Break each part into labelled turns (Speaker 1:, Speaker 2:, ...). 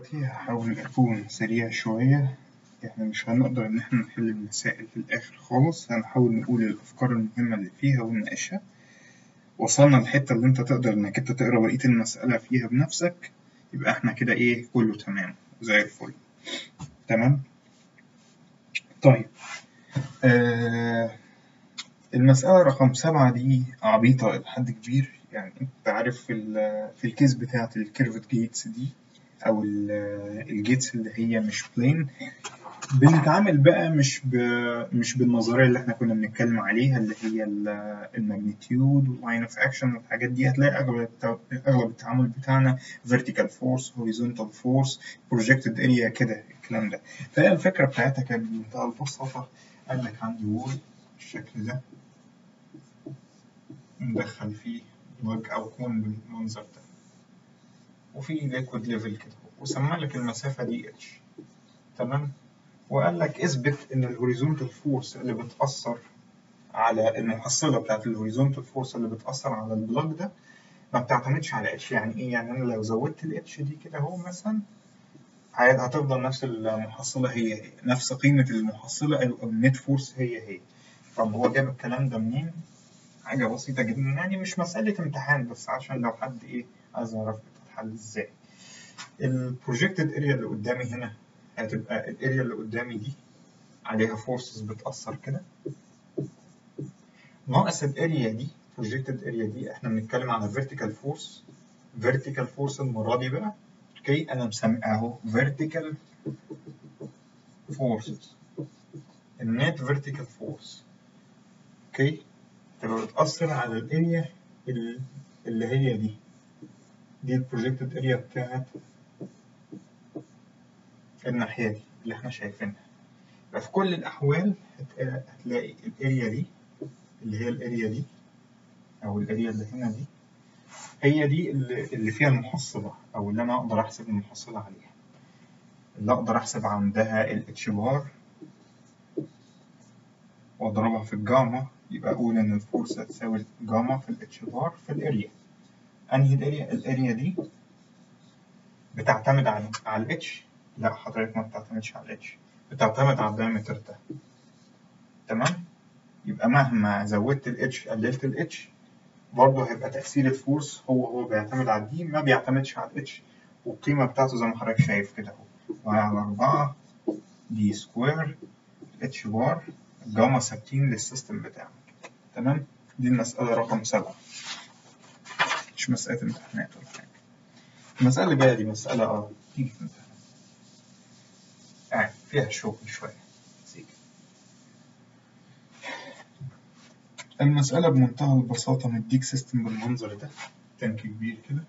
Speaker 1: دلوقتي هحاول أكون سريع شوية إحنا مش هنقدر إن إحنا نحل المسائل في الآخر خالص هنحاول نقول الأفكار المهمة اللي فيها ونناقشها وصلنا للحتة اللي أنت تقدر إنك أنت تقرا بقية المسألة فيها بنفسك يبقى إحنا كده إيه كله تمام زي الفل تمام طيب آه المسألة رقم سبعة دي عبيطة إلى حد كبير يعني أنت عارف في ال في الكيس بتاعة الكيرفت جيتس دي أو الجيتس اللي هي مش بلين بنتعامل بقى مش ب... مش بالنظرية اللي احنا كنا بنتكلم عليها اللي هي الماجنتيود واللاين اوف اكشن والحاجات دي هتلاقي اغلب اغلب التعامل بتاعنا vertical force horizontal force projected area كده الكلام ده فهي الفكرة بتاعتها كانت بمنتهى البساطة قال لك عندي وول بالشكل ده ندخل فيه بلج أو كون بالمنظر ده وفي ليكويد ليفل كده وسمى لك المسافة دي اتش تمام وقال لك اثبت ان الهوريزونتال فورس اللي بتأثر على المحصلة بتاعت الهوريزونتال فورس اللي بتأثر على البلج ده ما بتعتمدش على اتش يعني ايه يعني انا لو زودت الاتش دي كده اهو مثلا هتفضل نفس المحصلة هي هي نفس قيمة المحصلة أو النت فورس هي هي طب هو جاب الكلام ده منين؟ حاجة بسيطة جدا يعني مش مسألة امتحان بس عشان لو حد إيه عايز يعرف بتتحل إزاي. البروجيكتد اريا اللي قدامي هنا هتبقى الاريا اللي قدامي دي عليها فورسز بتأثر كده ناقص الاريا دي بروجيكتد اريا دي احنا بنتكلم على فيرتيكال فورس فيرتيكال فورس المرة دي بقى اوكي انا مسمي اهو vertical forces النت vertical force اوكي تبقى بتأثر على الاريا اللي هي دي دي البروجيكتد اريا بتاعت الناحية دي اللي احنا شايفينها يبقى في كل الأحوال هتلاقي الاريا دي اللي هي الاريا دي أو الاريا اللي هنا دي هي دي اللي فيها المحصلة أو اللي أنا أقدر أحسب المحصلة عليها اللي أقدر أحسب عندها الاتش بار وأضربها في الجاما يبقى أقول إن الفورس هتساوي جاما في الاتش بار في الاريا أنهي الاريا؟ الاريا دي بتعتمد على على الاتش لا حضرتك ما بتعتمدش على الاتش بتعتمد على الدايمتر ده تمام؟ يبقى مهما زودت الاتش قللت الاتش برضه هيبقى تأثير الفورس هو هو بيعتمد على دي ما بيعتمدش على الاتش والقيمة بتاعته زي ما حضرتك شايف كده اهو واي على أربعة دي سكوير اتش بار الجاما ثابتين للسيستم بتاعك تمام دي المسألة رقم سبعة مش مسألة امتحانات ولا حاجة المسألة اللي جاية دي مسألة اه تيجي في امتحان يعني فيها شغل شوية المسألة بمنتهى البساطة مديك سيستم بالمنظر ده تانك كبير كده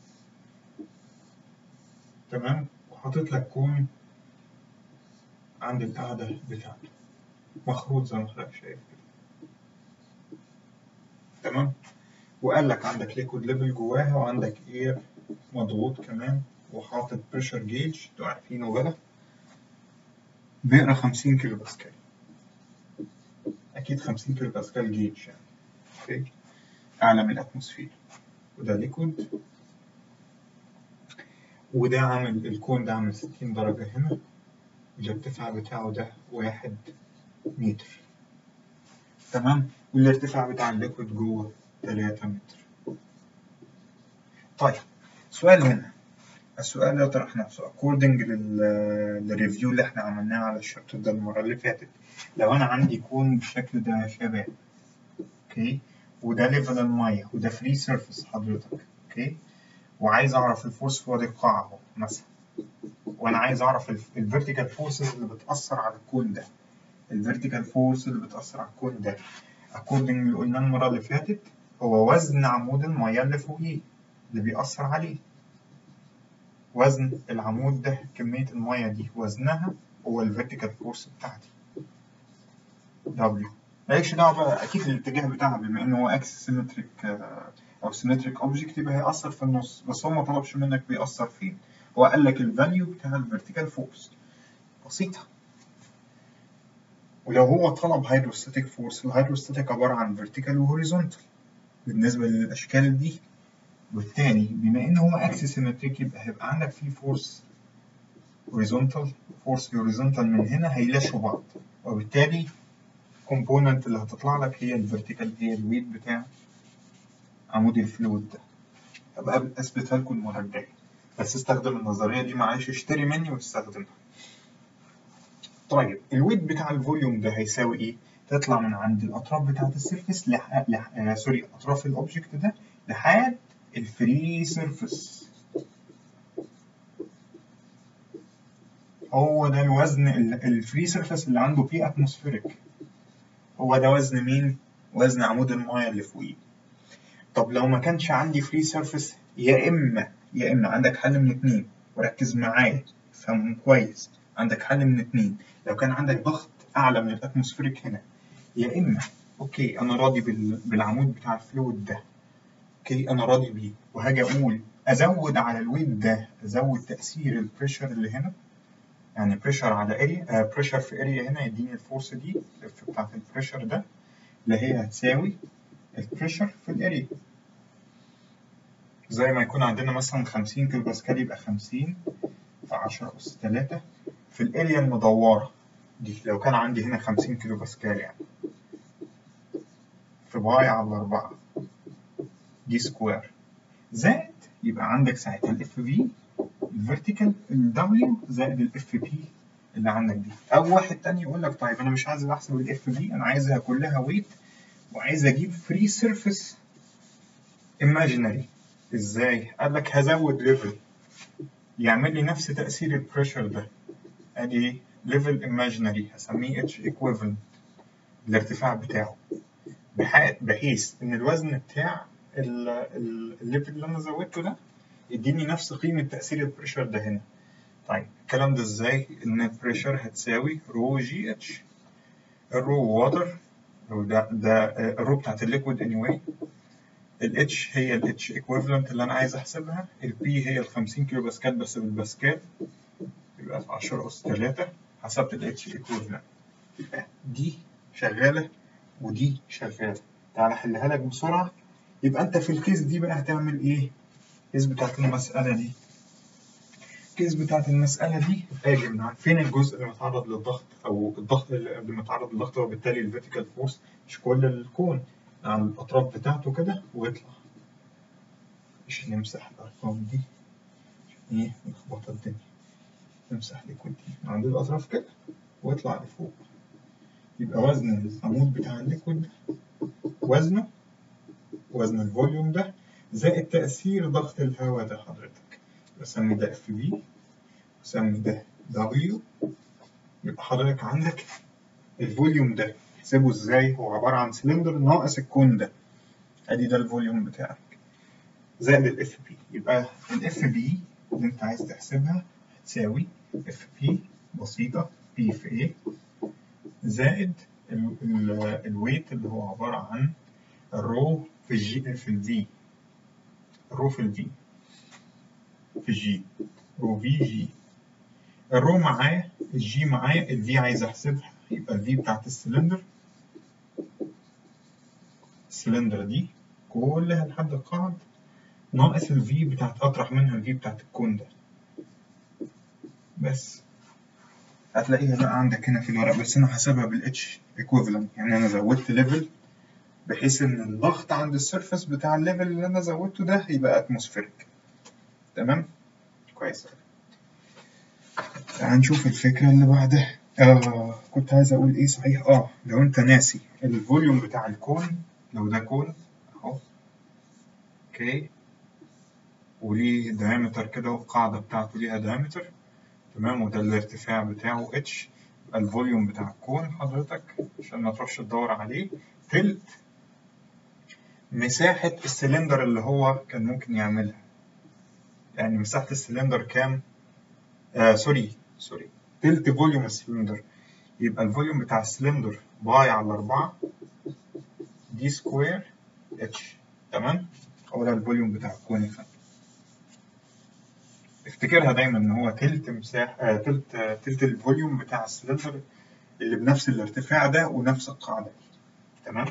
Speaker 1: تمام وحاطط لك كون عند القاعدة بتاعته مخروط زي ما حضرتك شايف كده تمام وقال لك عندك ليكويد ليفل جواها وعندك اير مضغوط كمان وحاطط بريشر جيج انتوا عارفينه بقى بيقرا 50 كيلو باسكال أكيد 50 كيلو باسكال جيج يعني أوكي أعلى من الأتموسفير وده ليكويد وده عامل الكون ده عامل 60 درجة هنا الارتفاع بتاعه ده واحد متر تمام والارتفاع بتاع الليكويد جوه 3 متر طيب سؤال هنا السؤال يطرح نفسه according للريفيو اللي احنا عملناه على الشابتر ده المرة اللي فاتت لو انا عندي كون بالشكل ده يا شباب اوكي وده ليفل المية وده فري سيرفيس حضرتك اوكي وعايز اعرف الفورس في وادي القاع اهو مثلا وانا عايز اعرف الفيرتيكال فورسز اللي بتأثر على الكون ده الفيرتيكال فورس اللي بتأثر على الكون ده according اللي قلناه المرة اللي فاتت هو وزن عمود المية اللي فوقيه اللي بيأثر عليه وزن العمود ده كمية المية دي وزنها هو الفيرتيكال فورس بتاعتي W مالكش دعوة بقى أكيد الاتجاه بتاعها بما إن هو اكس سيمتريك أو سيمتريك أوبجكت يبقى هيأثر في النص بس هو ما طلبش منك بيأثر فين هو قال لك الفاليو بتاع الفيرتيكال فورس بسيطة ولو هو طلب هيدروستاتيك فورس الهيدروستاتيك عبارة عن فيرتيكال وهوريزونتال بالنسبة للأشكال دي والتاني بما إن هو اكس سيمتريك يبقى هيبقى عندك فيه فورس horizontal force horizontal من هنا هيلاشوا بعض وبالتالي component اللي هتطلع لك هي الفيرتيكال هي الويت بتاع عمود الفلويد ده هبقى اثبتها لكم المره الجايه بس استخدم النظريه دي معلش اشتري مني واستخدمها طيب الويت بتاع الفوليوم ده هيساوي ايه تطلع من عند الاطراف بتاعه السيرفيس لح... لح... آه سوري اطراف الاوبجكت ده لحد الفري سيرفيس هو ده الوزن الفري سيرفيس اللي عنده فيه اتموسفيريك هو ده وزن مين وزن عمود المايه اللي فوقيه طب لو ما كانش عندي فري سيرفيس يا اما يا اما عندك حل من اتنين وركز معايا فهم كويس عندك حل من اتنين لو كان عندك ضغط اعلى من الاتموسفيريك هنا يا اما اوكي انا راضي بال... بالعمود بتاع الفلويد ده اوكي انا راضي بيه وهاجي اقول ازود على الويت ده ازود تاثير البريشر اللي هنا يعني بريشر على اريا بريشر في اريا هنا يديني الفورس دي الاف بتاعت البريشر ده اللي هي هتساوي البريشر في الاريا زي ما يكون عندنا مثلا 50 كيلو باسكال يبقى 50 في 10 أس 3 في الاريا المدورة دي لو كان عندي هنا 50 كيلو باسكال يعني في باي على 4 دي سكوير زائد يبقى عندك ساعتها الاف في الفيرتيكال الدبليو زائد الاف بي اللي عندك دي او واحد تاني يقول لك طيب انا مش عايز احسب الاف بي انا عايزها كلها ويت وعايز اجيب فري سيرفيس imaginary ازاي قال لك هزود ليفل يعمل لي نفس تاثير البريشر ده ادي ليفل imaginary هسميه اتش equivalent الارتفاع بتاعه بحيث ان الوزن بتاع الليفل اللي انا زودته ده يديني نفس قيمة تأثير البريشر ده هنا. طيب الكلام ده ازاي؟ إن البريشر هتساوي رو جي اتش. الرو واتر ده ده الرو بتاعت الليكويد اني واي. الاتش هي الاتش ايكويفالنت اللي أنا عايز أحسبها. البي هي ال 50 كيلو باسكال بس بالباسكال. يبقى في 10 أس 3 حسبت الاتش ايكويفالنت. دي شغالة ودي شغالة. تعالى أحلها لك بسرعة. يبقى أنت في الكيس دي بقى هتعمل إيه؟ الكيس بتاعت المسألة دي الكيس بتاعت المسألة دي اجي من فين الجزء اللي متعرض للضغط أو الضغط اللي متعرض للضغط وبالتالي الفيرتيكال فورس مش كل الكون على الأطراف بتاعته كده ويطلع مش نمسح الأرقام دي عشان إيه ملخبطة الدنيا نمسح ليكويد دي عند الأطراف كده ويطلع لفوق يبقى وزن العمود بتاع الليكويد وزنه وزن الفوليوم ده زائد تأثير ضغط الهواء ده حضرتك بسمي ده اف بي بسمي ده دبليو يبقى حضرتك عندك الفوليوم ده تحسبه ازاي هو عبارة عن سلندر ناقص الكون ده ادي ده الفوليوم بتاعك زائد الاف بي يبقى الاف بي اللي انت عايز تحسبها هتساوي اف بي بسيطة بي في ايه زائد الويت اللي هو عبارة عن الرو في الجي في الفي رو في الفي في الجي رو في جي الرو معايا الجي معايا الفي عايز احسبها يبقى الفي بتاعت السلندر السلندر دي كلها لحد القاعد ناقص الفي بتاعت اطرح منها الفي بتاعت الكون ده بس هتلاقيها بقى عندك هنا في الورق بس انا حاسبها بالاتش equivalent يعني انا زودت ليفل بحيث ان الضغط عند السيرفس بتاع الليفل اللي انا زودته ده يبقى اتموسفيريك تمام كويس تعال نشوف الفكرة اللي بعدها آه كنت عايز اقول ايه صحيح اه لو انت ناسي الفوليوم بتاع الكون لو ده كون اهو اوكي وليه دايمتر كده والقاعدة بتاعته ليها دايمتر تمام وده الارتفاع بتاعه اتش يبقى الفوليوم بتاع الكون حضرتك عشان ما تروحش تدور عليه تلت مساحة السلندر اللي هو كان ممكن يعملها يعني مساحة السلندر كام؟ آه سوري سوري تلت فوليوم السلندر يبقى الفوليوم بتاع السلندر باي على أربعة دي سكوير اتش تمام؟ هو ده الفوليوم بتاع الكون فن. افتكرها دايما ان هو تلت مساحة آه تلت آه تلت الفوليوم بتاع السلندر اللي بنفس الارتفاع ده ونفس القاعدة دي تمام؟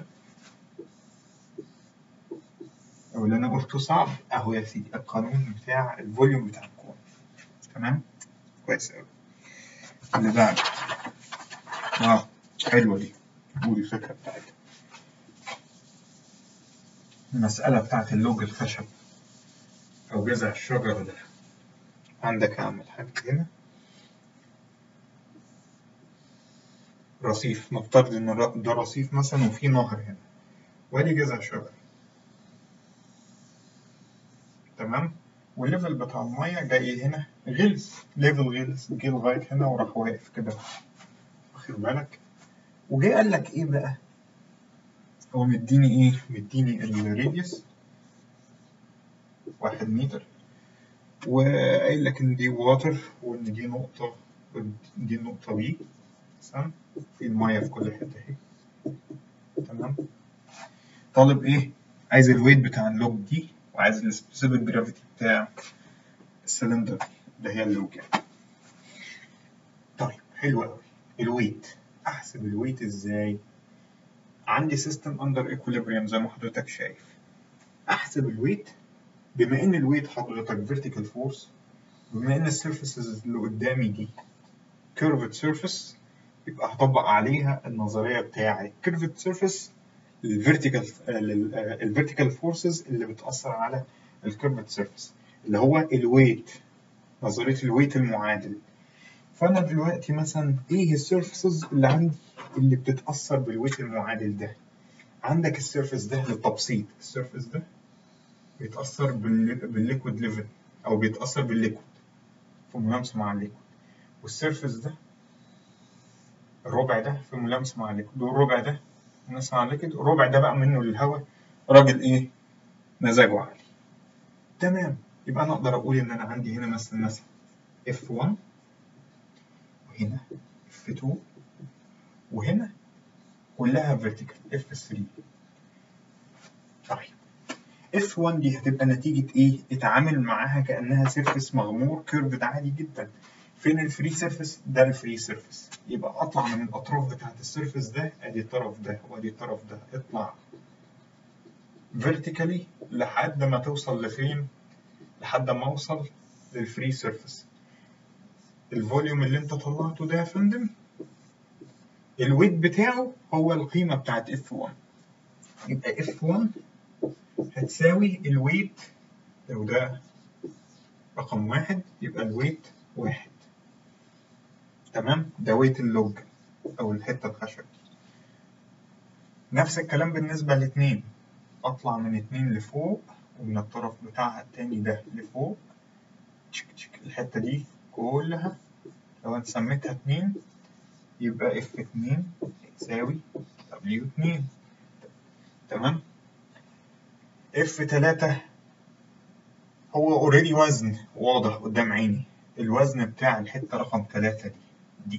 Speaker 1: او اللي انا قلته صعب اهو يا سيدي القانون بتاع الفوليوم بتاع الكون تمام كويس أوي اللي بعده اه حلوة دي ودي الفكرة بتاعتها المسألة بتاعت اللوج الخشب أو جذع الشجرة ده عندك أعمل حاجة هنا رصيف نفترض إن الر- ده رصيف مثلا وفي نهر هنا وادي جذع شجرة تمام والليفل بتاع المية جاي هنا غلس ليفل غلس جه لغاية هنا وراح واقف كده واخد بالك وجه قال لك إيه بقى هو مديني إيه مديني الراديوس واحد متر وقايل لك إن دي واتر وإن دي نقطة ودي النقطة بي تمام في المية في كل حتة أهي تمام طالب إيه عايز الويت بتاع اللوج دي وعايز السبيسيفيك جرافيتي بتاع السلندر اللي هي اللوج يعني طيب حلو قوي الويت احسب الويت ازاي عندي سيستم اندر ايكوليبريم زي ما حضرتك شايف احسب الويت بما ان الويت حضرتك فيرتيكال فورس بما ان السيرفيسز اللي قدامي دي كيرفد سيرفيس يبقى هطبق عليها النظريه بتاعه كيرفد سيرفيس للفيرتيكال الفيرتيكال فورسز اللي بتاثر على الكيرفد سيرفيس اللي هو الويت نظريه الويت المعادل فانا دلوقتي مثلا ايه السيرفيسز اللي عندي اللي بتتاثر بالويت المعادل ده عندك السيرفيس ده للتبسيط السيرفيس ده بيتاثر بال- بالليكويد ليفل او بيتاثر بالليكويد في ملامسه مع الليكويد والسيرفيس ده الربع ده في ملامسه مع الليكويد والربع ده ملامسه مع الليكويد الربع ده بقى منه للهواء راجل ايه مزاجه عالي تمام يبقى انا اقدر اقول ان انا عندي هنا مثلا مثلا F1 وهنا F2 وهنا كلها vertical F3 طيب F1 دي هتبقى نتيجة إيه؟ اتعامل معاها كأنها سيرفيس مغمور كيرفد عادي جدا. فين الفري سيرفيس؟ ده الفري سيرفيس. يبقى أطلع من الأطراف بتاعت السيرفيس ده أدي الطرف ده وأدي الطرف ده، اطلع فيرتيكالي لحد ما توصل لفين؟ لحد ما أوصل للفري سيرفيس. الفوليوم اللي أنت طلعته ده يا فندم الويت بتاعه هو القيمة بتاعت F1. يبقى F1 هتساوي الويت لو ده رقم واحد يبقى الويت واحد تمام ده ويت اللوج أو الحتة الخشب نفس الكلام بالنسبة لاتنين أطلع من اتنين لفوق ومن الطرف بتاعها التاني ده لفوق تشك تشك الحتة دي كلها لو أنت سميتها اتنين يبقى اف اتنين يساوي دبليو اتنين تمام اف تلاتة هو اوريدي وزن واضح قدام عيني الوزن بتاع الحتة رقم تلاتة دي دي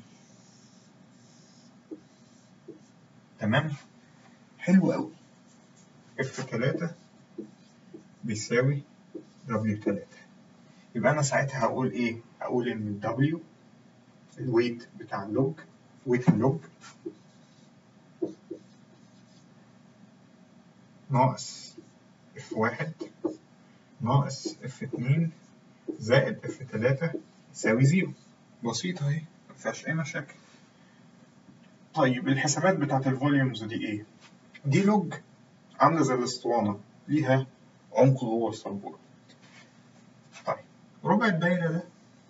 Speaker 1: تمام حلو قوي اف تلاتة بيساوي دبليو تلاتة يبقى انا ساعتها هقول ايه هقول ان الدبليو الويت بتاع اللوج ويت اللوج ناقص اف واحد ناقص اف اتنين زائد اف تلاتة يساوي زيرو بسيطة اهي مفيهاش أي مشاكل طيب الحسابات بتاعت الفوليومز دي ايه؟ دي لوج عاملة زي الاسطوانة ليها عمق جوه السبورة طيب ربع الدايرة ده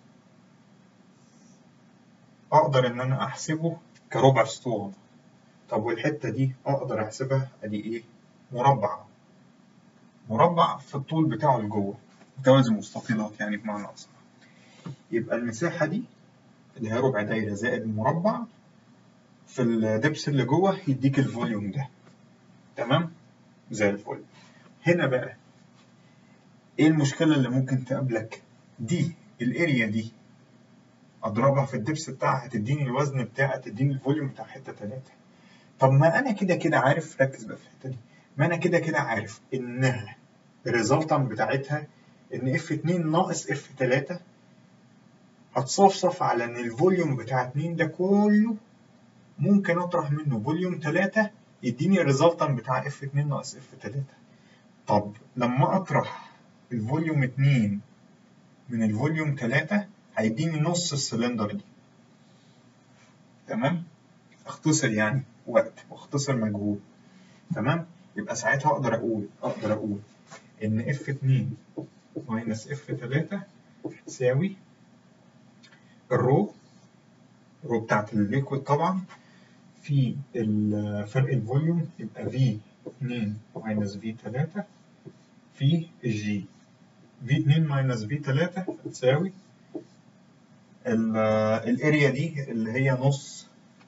Speaker 1: أقدر إن أنا أحسبه كربع اسطوانة طب والحتة دي أقدر أحسبها أدي إيه؟ مربع مربع في الطول بتاعه لجوه متوازي مستطيلات يعني بمعنى أصح يبقى المساحة دي اللي هي ربع دايرة زائد مربع في الدبس اللي جوه يديك الفوليوم ده تمام زي الفل هنا بقى ايه المشكلة اللي ممكن تقابلك دي الاريا دي اضربها في الدبس بتاعها تديني الوزن بتاعها تديني الفوليوم بتاع حتة تلاتة طب ما انا كده كده عارف ركز بقى في الحتة دي ما انا كده كده عارف انها الريزلتنت بتاعتها ان اف 2 ناقص اف 3 هتصفصف على ان الفوليوم بتاع 2 ده كله ممكن اطرح منه فوليوم 3 يديني الريزلتنت بتاع اف 2 ناقص اف 3 طب لما اطرح الفوليوم 2 من الفوليوم 3 هيديني نص السلندر دي تمام اختصر يعني وقت واختصر مجهود تمام يبقى ساعتها اقدر اقول اقدر اقول ان اف 2 ماينس اف 3 تساوي الرو الرو بتاعت الليكويد طبعا في فرق الفوليوم يبقى في 2 ماينس في 3 في الجي في 2 ماينس في 3 تساوي الاريا دي اللي هي نص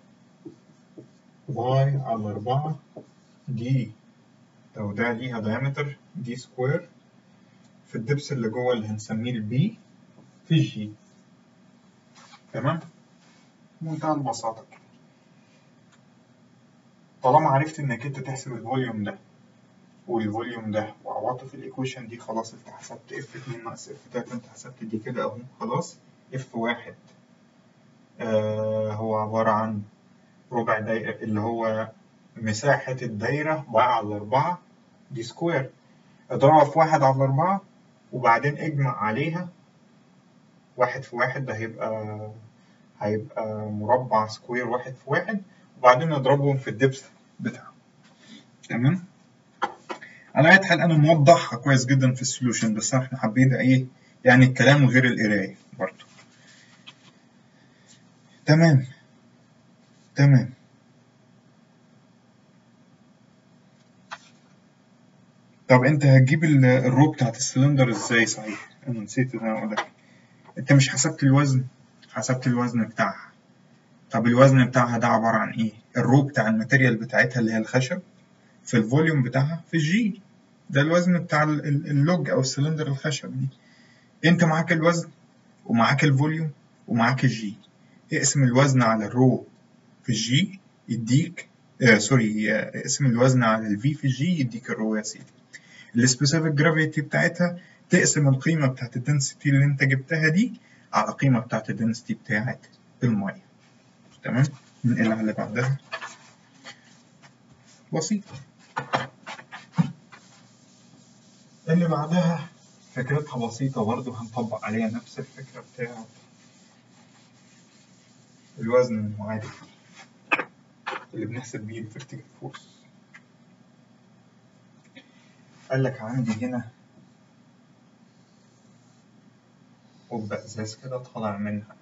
Speaker 1: واي على 4 دي لو ده ليها دايمتر دي سكوير في الدبس اللي جوه اللي هنسميه البي في الجي تمام بمنتهى البساطة طالما عرفت انك انت تحسب الفوليوم ده والفوليوم ده وعوضته في الايكويشن دي خلاص انت حسبت اف 2 ناقص اف 3 انت حسبت دي كده اهو خلاص اف 1 آه هو عبارة عن ربع دايرة اللي هو مساحة الدايرة واحد على أربعة دي سكوير اضربها في واحد على أربعة وبعدين اجمع عليها واحد في واحد ده هيبقى هيبقى مربع سكوير واحد في واحد وبعدين نضربهم في الدبس بتاعه تمام على أي حال أنا موضحها كويس جدا في السوليوشن بس احنا حبينا إيه يعني الكلام غير القراية برضه تمام تمام طب انت هتجيب الرو بتاعت السلندر ازاي صحيح انا نسيت ان انا اقول لك انت مش حسبت الوزن حسبت الوزن بتاعها طب الوزن بتاعها ده عبارة عن ايه الرو بتاع الماتيريال بتاعتها اللي هي الخشب في الفوليوم بتاعها في الجي ده الوزن بتاع اللوج او السلندر الخشب دي انت معاك الوزن ومعاك الفوليوم ومعاك الجي اقسم الوزن على الرو في الجي يديك آه سوري آه اقسم الوزن على الفي في الجي يديك الرو يا سيدي السبيسيفيك جرافيتي بتاعتها تقسم القيمة بتاعت الدنسيتي اللي انت جبتها دي على القيمة بتاعت الدنسيتي بتاعت المية تمام ننقل على اللي بعدها بسيط اللي بعدها فكرتها بسيطة برضه هنطبق عليها نفس الفكرة بتاعت الوزن المعادل اللي بنحسب بيه الفيرتيكال فورس قال لك عندي هنا قبة إزاز كده طالع منها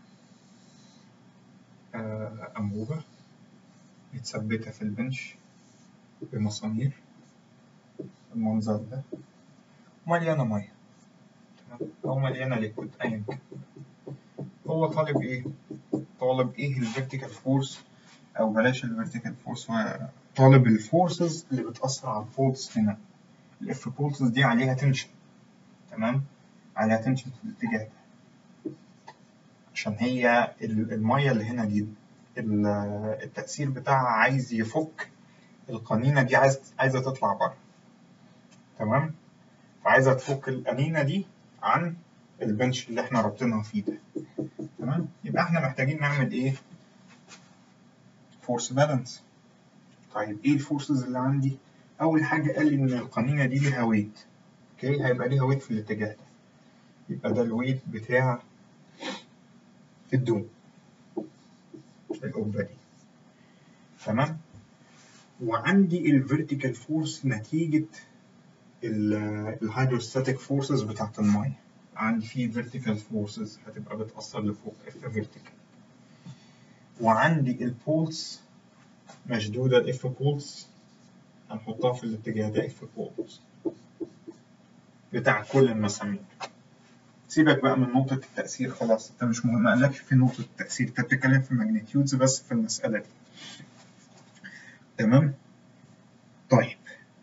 Speaker 1: أنبوبة متثبتة في البنش بمسامير المنظر ده مليانة مية تمام أو مليانة ليكويد أيا كان هو طالب إيه؟ طالب إيه الفيرتيكال فورس أو بلاش الفيرتيكال فورس طالب الفورسز اللي بتأثر على الفولتس هنا الاف بولسز دي عليها تنشن تمام عليها تنشن في الاتجاه ده عشان هي المية اللي هنا دي التأثير بتاعها عايز يفك القنينة دي عايز عايزة تطلع بره تمام فعايزة تفك القنينة دي عن البنش اللي احنا رابطينها فيه ده تمام يبقى احنا محتاجين نعمل ايه فورس بالانس طيب ايه الفورسز اللي عندي اول حاجه قال لي ان القنينه دي ليها ويت اوكي هيبقى ليها ويت في الاتجاه ده يبقى ده الويت بتاع الدوم القبه دي تمام وعندي الفيرتيكال فورس نتيجه الهيدروستاتيك فورسز بتاعت الميه عندي فيه فيرتيكال فورسز هتبقى بتأثر لفوق اف فيرتيكال وعندي البولس مشدودة الاف بولس هنحطها في الاتجاه ده اف بولس بتاع كل المسامير سيبك بقى من نقطة التأثير خلاص انت مش مهم ما قالكش في نقطة التأثير انت بتتكلم في الماجنتيودز بس في المسألة دي تمام طيب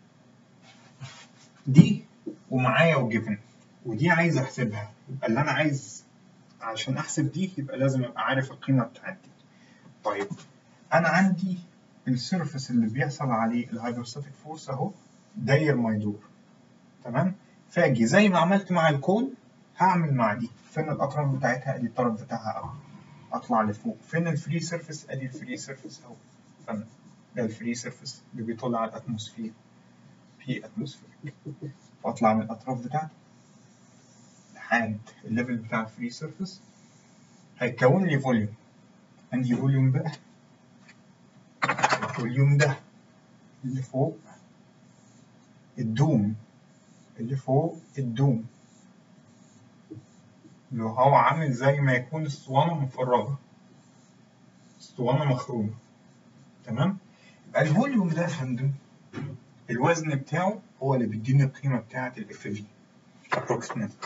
Speaker 1: دي ومعايا وجيفن ودي عايز احسبها يبقى اللي انا عايز عشان احسب دي يبقى لازم ابقى عارف القيمة بتاعت دي طيب انا عندي السيرفس اللي بيحصل عليه الهيدروستاتيك فورس اهو داير ما يدور تمام فاجي زي ما عملت مع الكون هعمل مع دي فين الاطراف بتاعتها ادي الطرف بتاعها اهو اطلع لفوق فين الفري سيرفيس ادي الفري سيرفيس اهو فن ده الفري سيرفيس اللي بيطل على الاتموسفير في اتموسفيرك واطلع من الاطراف بتاعته لحد الليفل بتاع الفري سيرفيس هيكون لي فوليوم انهي فوليوم بقى الفوليوم ده اللي فوق الدوم اللي فوق الدوم اللي هو عامل زي ما يكون اسطوانة مفرغة اسطوانة مخرومة تمام يبقى الفوليوم ده يا فندم الوزن بتاعه هو اللي بيديني القيمة بتاعة الاف في approximately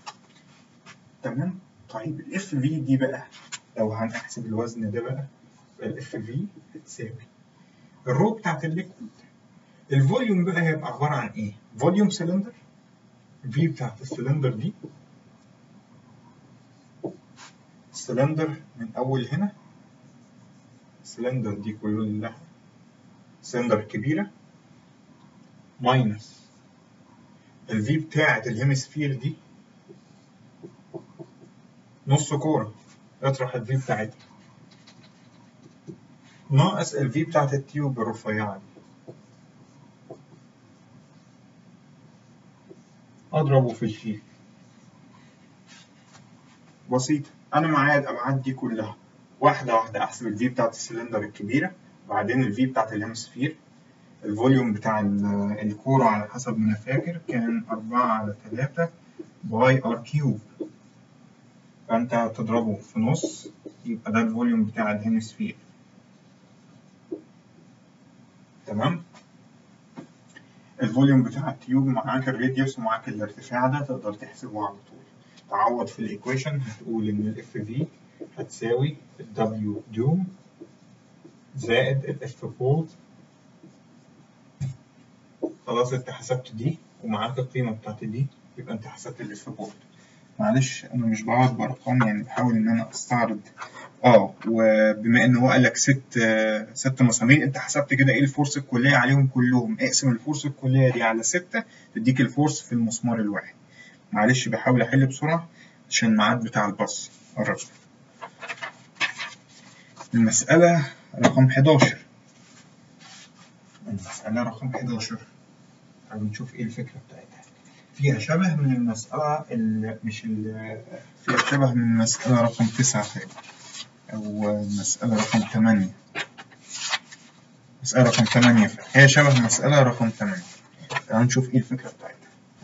Speaker 1: تمام طيب الاف في دي بقى لو هنحسب الوزن ده بقى الاف في هتساوي الرو بتاعت الليكويد الفوليوم بقى هيبقى عبارة عن ايه؟ فوليوم سلندر في بتاعت السلندر دي السلندر من أول هنا السلندر دي كلها سلندر كبيرة ماينس الفي بتاعت الهيمسفير دي نص كورة اطرح الفي بتاعتها ناقص الفي بتاعت التيوب الرفيعة دي اضربه في الجي بسيط انا معايا الابعاد دي كلها واحده واحده احسب الفي بتاعت السلندر الكبيره بعدين الفي بتاعت الهيمسفير الفوليوم بتاع الكورة على حسب ما أنا فاكر كان أربعة على تلاتة باي ار كيوب فأنت هتضربه في نص يبقى ده الفوليوم بتاع الهيمسفير تمام الفوليوم بتاع التيوب معاك الراديوس ومعاك الارتفاع ده تقدر تحسبه على طول تعوض في الايكويشن هتقول ان الاف في هتساوي الدبليو دوم زائد الاف بولت خلاص انت حسبت دي ومعاك القيمه بتاعت دي يبقى انت حسبت الاف بولت معلش انا مش بقعد بارقام يعني بحاول ان انا استعرض اه وبما ان هو قال لك ست ست مسامير انت حسبت كده ايه الفورس الكليه عليهم كلهم اقسم الفورس الكليه دي على ستة تديك الفورس في المسمار الواحد معلش بحاول احل بسرعه عشان الميعاد بتاع الباص قرب المسألة رقم 11 المسألة رقم 11 تعالوا نشوف ايه الفكرة بتاعتها فيها شبه من المسألة ال مش ال فيها شبه من المسألة رقم 9 تقريبا أو المسألة رقم 8 مسألة رقم 8 هي شبه المسألة رقم 8 تعالوا نشوف ايه الفكرة بتاعتها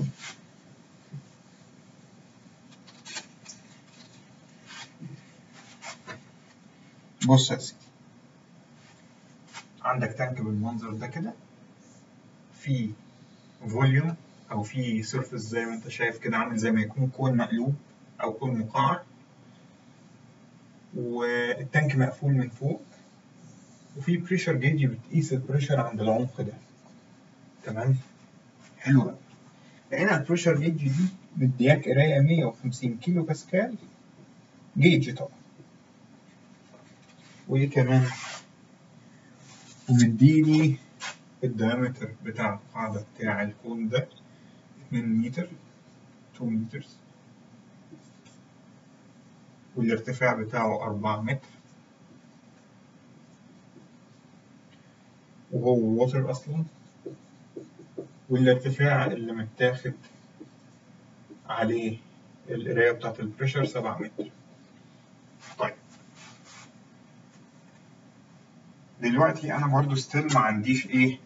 Speaker 1: بص يا سيدي عندك تانك بالمنظر ده كده في فوليوم او في سيرفيس زي ما انت شايف كده عامل زي ما يكون كون مقلوب او كون مقعر والتانك مقفول من فوق وفي بريشر جيج بتقيس البريشر عند العمق ده تمام حلو قوي لقينا البريشر جيج دي مدياك قرايه 150 كيلو باسكال جيج طبعا وايه كمان ومديني الديامتر بتاع القاعدة بتاع الكون ده 2 متر 2 متر والارتفاع بتاعه 4 متر وهو ووتر أصلا والارتفاع اللي متاخد عليه القراية بتاعت البريشر 7 متر طيب دلوقتي انا برضو ستيل ما عنديش ايه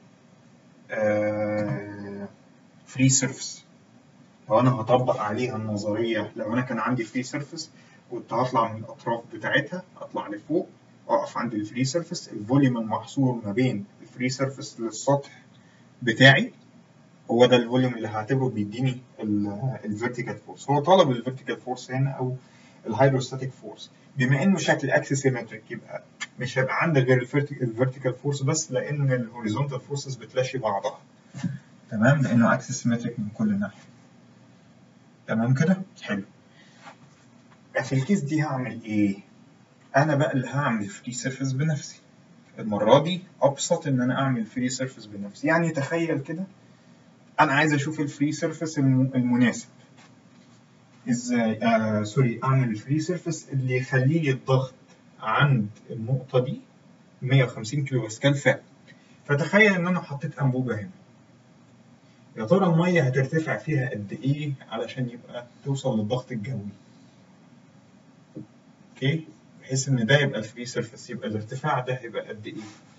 Speaker 1: فري سيرفيس لو انا هطبق عليها النظريه لو انا كان عندي فري سيرفيس كنت هطلع من الاطراف بتاعتها اطلع لفوق اقف عند الفري سيرفيس الفوليوم المحصور ما بين الفري سيرفيس للسطح بتاعي هو ده الفوليوم اللي هعتبره بيديني الفيرتيكال فورس هو طلب الفيرتيكال فورس هنا او الهيدروستاتيك فورس بما انه شكل اكسسيمتريك يبقى مش هيبقى عندك غير الفيرتيكال فورس بس لان الهوريزونتال فورسز بتلاشي بعضها تمام لانه اكسسيمتريك من كل ناحيه تمام كده حلو في الكيس دي هعمل ايه انا بقى اللي هعمل فري سيرفيس بنفسي المره دي ابسط ان انا اعمل فري سيرفيس بنفسي يعني تخيل كده انا عايز اشوف الفري سيرفيس المناسب ازاي آه سوري اعمل الفري سيرفيس اللي يخلي لي الضغط عند النقطة دي 150 كيلو باسكال فعلا فتخيل ان انا حطيت انبوبة هنا يا ترى المية هترتفع فيها قد ايه علشان يبقى توصل للضغط الجوي اوكي بحيث ان ده يبقى الفري سيرفيس يبقى الارتفاع ده هيبقى قد ايه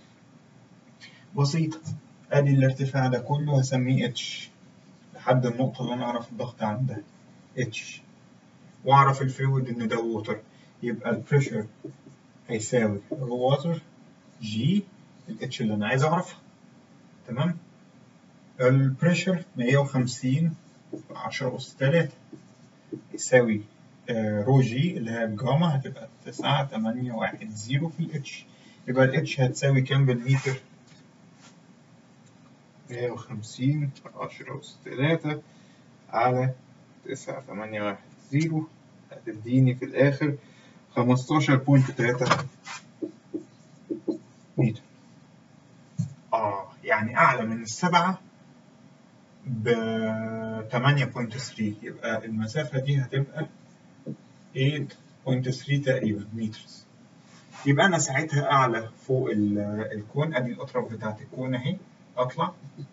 Speaker 1: بسيطة ادي الارتفاع ده كله هسميه اتش لحد النقطة اللي انا اعرف الضغط عندها اتش واعرف الفلويد ان ده ووتر يبقى البريشر هيساوي رو واتر جي الاتش اللي انا عايز اعرفها تمام البريشر 150 في 10 أس 3 يساوي آه، رو جي اللي هي الجاما هتبقى 9 8 1 0 في الاتش يبقى الاتش هتساوي كام بالمتر؟ 150 في 10 أس 3 على 9 8 1 0 هتديني في الآخر 15.3 متر اه يعني أعلى من السبعة ب 8.3 يبقى المسافة دي هتبقى 8.3 تقريبا مترز يبقى أنا ساعتها أعلى فوق ال- الكون أدي الأطراف بتاعت الكون أهي أطلع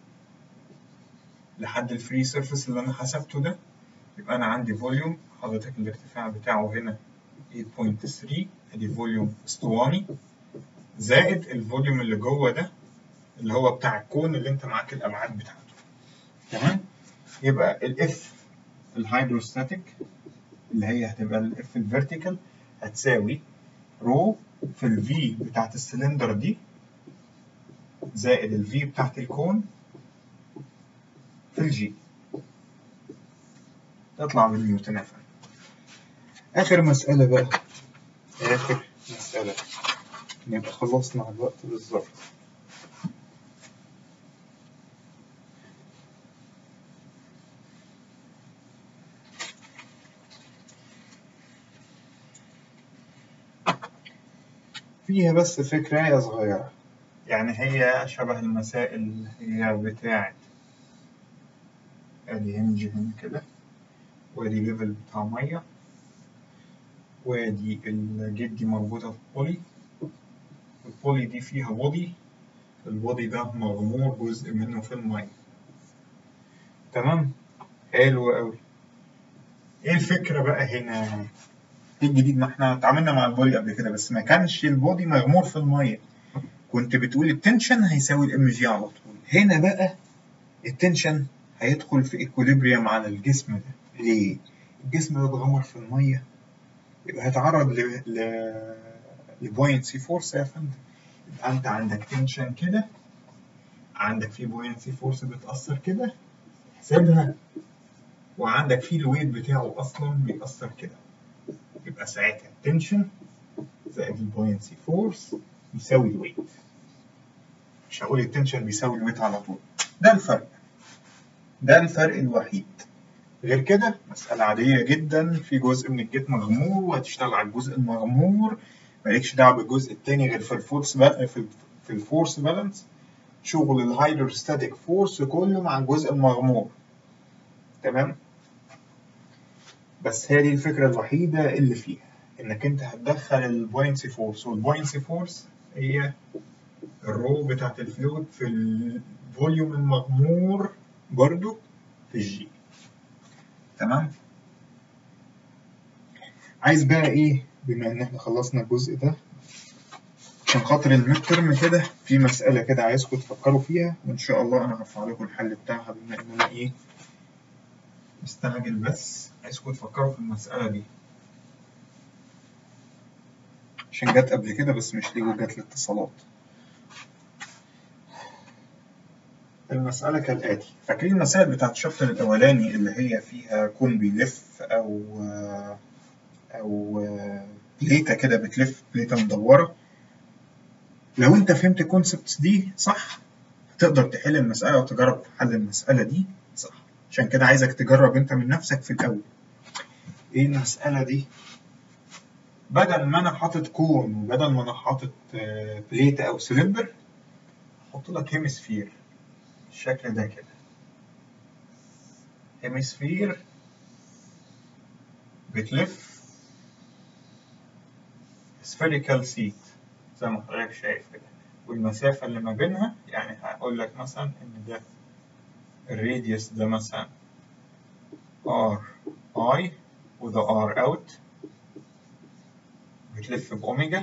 Speaker 1: لحد الفري سيرفيس اللي أنا حسبته ده يبقى أنا عندي فوليوم حضرتك الارتفاع بتاعه هنا 8.3 أدي فوليوم اسطواني زائد الفوليوم اللي جوه ده اللي هو بتاع الكون اللي أنت معاك الأبعاد بتاعته تمام يبقى الاف الهيدروستاتيك اللي هي هتبقى الاف الفيرتيكال هتساوي رو في الفي بتاعت السلندر دي زائد الفي بتاعت الكون في الجي تطلع بالنيوتن اف اخر مسألة بقى اخر مسألة نبقى خلصنا على الوقت بالظبط فيها بس فكرة صغيرة يعني هي شبه المسائل اللي هي بتاعت ادي هنج هنا كده وادي ليفل بتاع مية وادي الجيت دي مربوطة في بولي البولي دي فيها بودي البودي ده مغمور جزء منه في المية تمام حلو قوي ايه الفكرة بقى هنا ايه الجديد ما احنا اتعاملنا مع البودي قبل كده بس ما كانش البودي مغمور في المية كنت بتقول التنشن هيساوي الام جي على طول هنا بقى التنشن هيدخل في ايكوليبريم على الجسم ده ليه الجسم ده اتغمر في المية يبقى هيتعرض ل ل لبوينسي فورس يا فندم يبقى انت عندك تنشن كده عندك في بوينسي فورس بتأثر كده احسبها وعندك في الويت بتاعه اصلا بيأثر كده يبقى ساعتها التنشن زائد البوينسي فورس يساوي الويت مش هقول التنشن بيساوي الويت على طول ده الفرق ده الفرق الوحيد غير كده مسألة عادية جدا في جزء من الجيت مغمور وهتشتغل على الجزء المغمور مالكش دعوة بالجزء التاني غير في الفورس بال... في, ال... في الفورس بالانس شغل الهيدروستاتيك فورس كله مع الجزء المغمور تمام بس هي دي الفكرة الوحيدة اللي فيها انك انت هتدخل البوينسي فورس والبوينسي فورس هي الرو بتاعت الفلويد في الفوليوم المغمور برضو في الجي تمام عايز بقى ايه بما ان احنا خلصنا الجزء ده عشان خاطر الميد ترم كده في مسألة كده عايزكم تفكروا فيها وإن شاء الله أنا هرفع لكم الحل بتاعها بما إن أنا إيه مستعجل بس عايزكم تفكروا في المسألة دي عشان جت قبل كده بس مش ليه جت الاتصالات المسألة كالآتي فاكرين المسائل بتاعت الشابتر الأولاني اللي هي فيها كون بيلف أو أو بليتة كده بتلف بليتة مدورة لو أنت فهمت الكونسبتس دي صح هتقدر تحل المسألة وتجرب حل المسألة دي صح عشان كده عايزك تجرب أنت من نفسك في الأول إيه المسألة دي؟ بدل ما أنا حاطط كون وبدل ما أنا حاطط بليتة أو سلندر أحط لك هيمسفير بالشكل ده كده هيمسفير بتلف spherical seat زي ما حضرتك شايف كده والمسافة اللي ما بينها يعني هقول لك مثلا إن ده الراديوس ده مثلا R I وده R out بتلف بأوميجا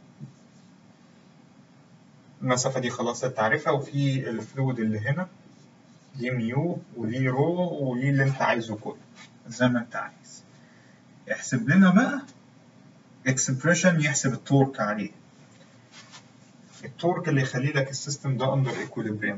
Speaker 1: المسافة دي خلاص انت عارفها وفي الفلويد اللي هنا ليه ميو وليه رو وليه اللي انت عايزه كله زي ما انت عايز احسب لنا بقى اكسبريشن يحسب التورك عليه التورك اللي يخلي لك السيستم ده اندر ايكوليبريم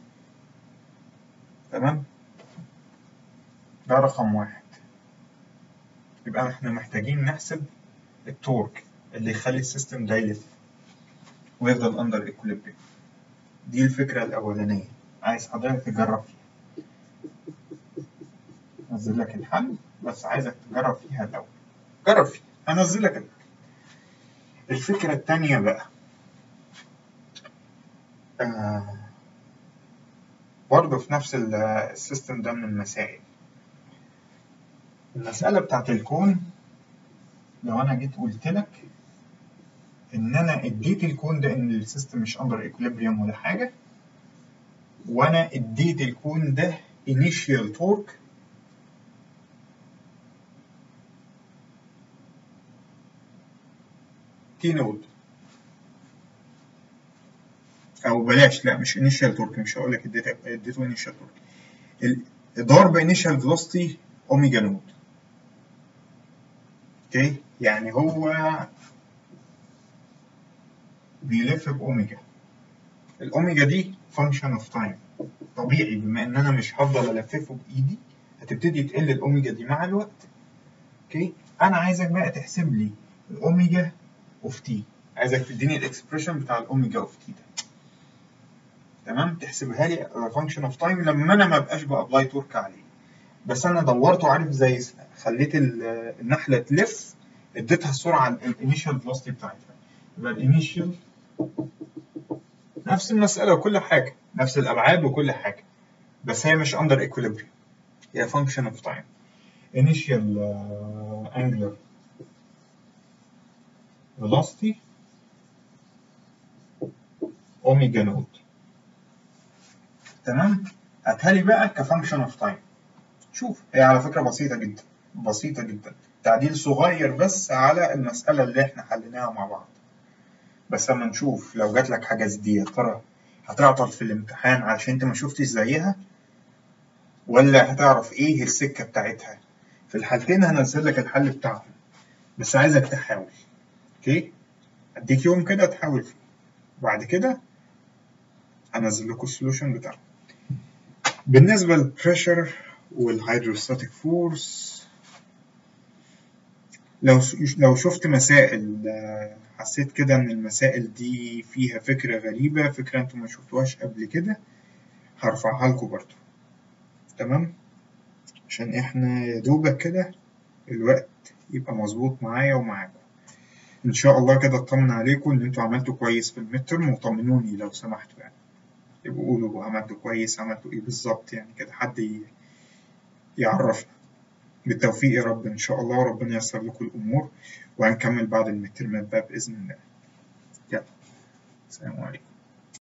Speaker 1: تمام ده رقم واحد يبقى احنا محتاجين نحسب التورك اللي يخلي السيستم ده يلف ويفضل اندر ايكوليبريم دي الفكرة الأولانية عايز حضرتك تجرب فيها أنزل لك الحل بس عايزك تجرب فيها الأول جرب فيها هنزل لك الحل الفكرة التانية بقى آه برضه في نفس السيستم ده من المسائل المسألة بتاعت الكون لو أنا جيت قلت لك إن أنا اديت الكون ده إن السيستم مش أندر إيكوليبريم ولا حاجة وأنا اديت الكون ده initial torque تي نود او بلاش لا مش انيشال تورك مش هقول لك اديته اديته انيشال تورك ضرب انيشال فيلوسيتي اوميجا نود اوكي يعني هو بيلف باوميجا الاوميجا دي فانكشن اوف تايم طبيعي بما ان انا مش هفضل الففه بايدي هتبتدي تقل الاوميجا دي مع الوقت اوكي انا عايزك بقى تحسب لي الاوميجا اوف تي عايزك تديني الاكسبريشن بتاع الاوميجا اوف تي ده تمام تحسبها لي فانكشن اوف تايم لما انا ما بقاش بابلاي تورك عليه بس انا دورت وعارف زي خليت النحله تلف اديتها السرعه الانيشال فيلوسيتي بتاعتها يبقى الانيشال نفس المساله وكل حاجه نفس الابعاد وكل حاجه بس هي مش اندر ايكوليبريم هي فانكشن اوف تايم initial uh, angular velocity اوميجا نود تمام هاتها لي بقى كفانكشن اوف تايم شوف هي على فكره بسيطه جدا بسيطه جدا تعديل صغير بس على المساله اللي احنا حليناها مع بعض بس لما نشوف لو جات لك حاجه زي دي يا ترى هتعطل في الامتحان علشان انت ما شفتش زيها ولا هتعرف ايه السكه بتاعتها في الحالتين هنزل لك الحل بتاعهم بس عايزك تحاول اوكي اديك يوم كده تحاول فيه وبعد كده انزل لكم السولوشن بتاعه بالنسبه للبريشر والهيدروستاتيك فورس لو لو شفت مسائل حسيت كده ان المسائل دي فيها فكره غريبه فكره انتم ما شفتوهاش قبل كده هرفعها لكم برضو تمام عشان احنا يا دوبك كده الوقت يبقى مظبوط معايا ومعاكم ان شاء الله كده اطمن عليكم ان انتوا عملتوا كويس في المترم وطمنوني لو سمحتوا يعني يبقوا قولوا عملتوا كويس عملتوا ايه بالظبط يعني كده حد يعرفنا بالتوفيق يا رب ان شاء الله وربنا ييسر لكم الامور وهنكمل بعد المترمات بقى باذن الله يلا السلام عليكم